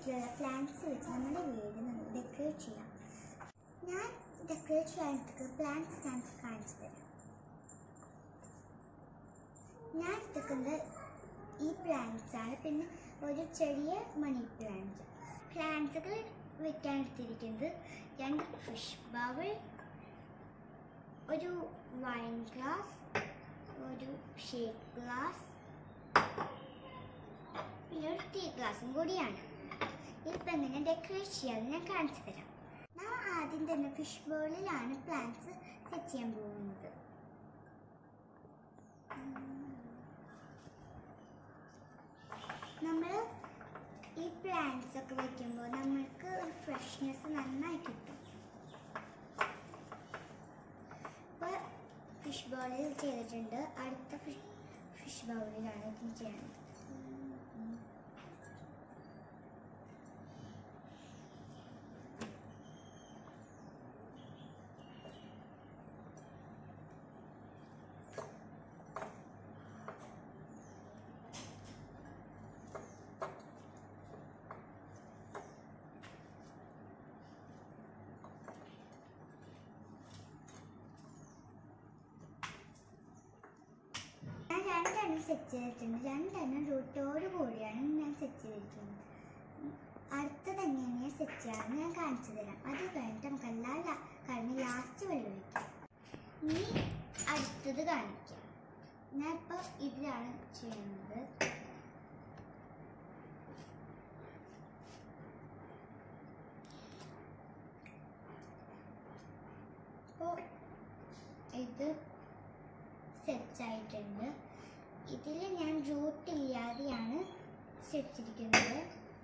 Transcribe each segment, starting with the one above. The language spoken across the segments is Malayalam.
വീട്ടിലുള്ള പ്ലാന്റ്സ് വെച്ച് നമ്മുടെ വീട് നമുക്ക് ഡെക്കറേറ്റ് ചെയ്യാം ഞാൻ ഡെക്കറേറ്റ് ചെയ്യാനായിട്ട് പ്ലാന്റ്സ് ഞാൻ കാണിച്ചു തരാം ഞാൻ എടുക്കുന്നത് ഈ പ്ലാന്റ്സ് ആണ് പിന്നെ ഒരു ചെറിയ മണി പ്ലാന്റ് പ്ലാന്റ്സുകൾ വെക്കാൻ എടുത്തിരിക്കുന്നത് രണ്ട് ഫിഷ് ബൗൾ ഒരു വൈൻ ഗ്ലാസ് ഒരു ഷേക്ക് ഗ്ലാസ് പിന്നെ ഒരു ടീ ഗ്ലാസും കൂടിയാണ് ഇപ്പം എങ്ങനെ ഡെക്കറേറ്റ് ചെയ്യാമെന്ന് ഞാൻ കാണിച്ചു തരാം ഞാൻ ആദ്യം തന്നെ ഫിഷ് ബൗളിലാണ് പ്ലാന്റ്സ് സെറ്റ് ചെയ്യാൻ പോകുന്നത് നമ്മൾ ഈ പ്ലാന്റ്സ് ഒക്കെ വെക്കുമ്പോൾ നമ്മൾക്ക് ഒരു ഫ്രഷ്നെസ് നന്നായി കിട്ടും ഇപ്പോൾ ഫിഷ് ബൗളിൽ ചെയ്തിട്ടുണ്ട് അടുത്ത ഫിഷ് ഫിഷ് ബൗളിലാണ് ഇത് ചെയ്യുന്നത് ഞാൻ രണ്ടെണ്ണം സെറ്റ് ചെയ്തിട്ടുണ്ട് രണ്ടെണ്ണം റൂട്ടോട് കൂടിയാണ് ഞാൻ സെറ്റ് ചെയ്തിരിക്കുന്നത് ഉം, അടുത്തത് എങ്ങനെയാണ് സെറ്റ് ചെയ്യാമെന്ന് ഞാൻ കാണിച്ചു തരാം അത് കഴിഞ്ഞിട്ട് നമുക്ക് എല്ലാ ലാ- കഴിഞ്ഞ് ലാസ്റ്റ് വെള്ളം ഒഴിക്കാം ഇനി അടുത്തത് കാണിക്കാം ഞാൻ ഇപ്പോൾ ഇതിലാണ് ചെയ്യുന്നത് അപ്പോൾ ഇത് സെറ്റ് ആയിട്ടുണ്ട് ഇതിൽ ഞാൻ റൂട്ട് ഇല്ലാതെയാണ് സെറ്റിരിക്കുന്നത്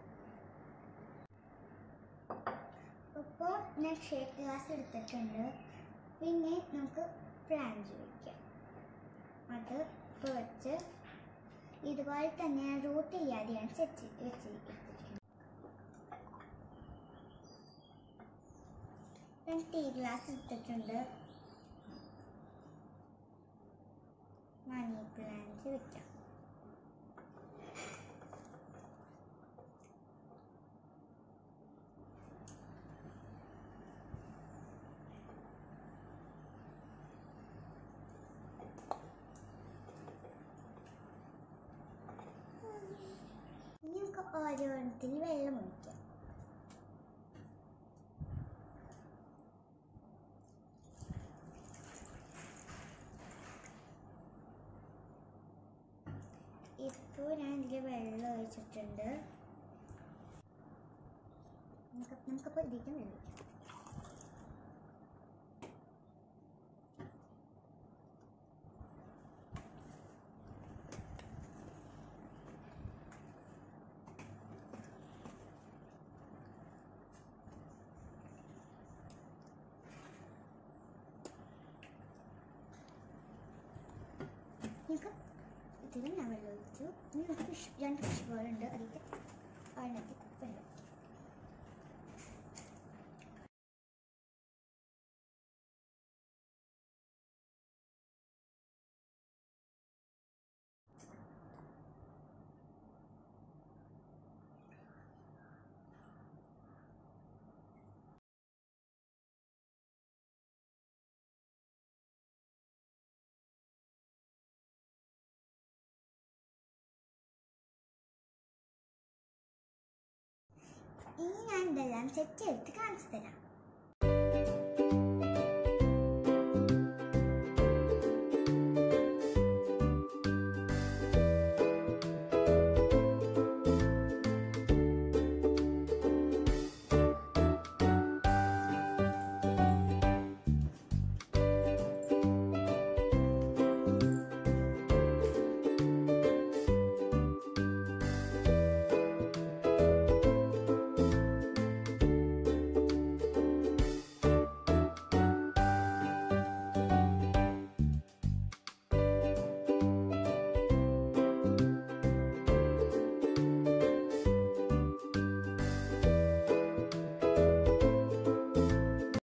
അപ്പോൾ ഞാൻ ഷേക്ക് ഗ്ലാസ് എടുത്തിട്ടുണ്ട് പിന്നെ നമുക്ക് പ്ലാന്റ് വയ്ക്കാം അത് ഇപ്പോൾ വെച്ച് ഇതുപോലെ തന്നെ ഞാൻ റൂട്ട് ഇല്ലാതെയാണ് സെറ്റ് വെച്ചിരിക്കുന്നത് ഞാൻ ടീ ഗ്ലാസ് എടുത്തിട്ടുണ്ട് മണി പ്ലാന്റ് വെക്കാം ഇനി നമുക്ക് ഓരോരുത്തിൽ വെള്ളം ഒഴിക്കാം ഇപ്പോൾ ഞാൻ ഇതിൽ വെള്ളം ഒഴിച്ചിട്ടുണ്ട് നമുക്ക് നമുക്കപ്പോൾ ഇതിലേക്ക് വെള്ളം ഒഴിക്കാം നമുക്ക് ഇതിലും ഞാൻ വെള്ളം ഒഴിച്ചു ഇനി നമുക്ക് ഫിഷ് രണ്ട് ഫിഷ് ബോൾ ഉണ്ട് അതിലേക്ക് അതിനകത്ത് വെള്ളം ഒഴിക്കാം. ഇനി ഞാൻ ഇതെല്ലാം സെറ്റ് ചെയ്തിട്ട് കാണിച്ചു തരാം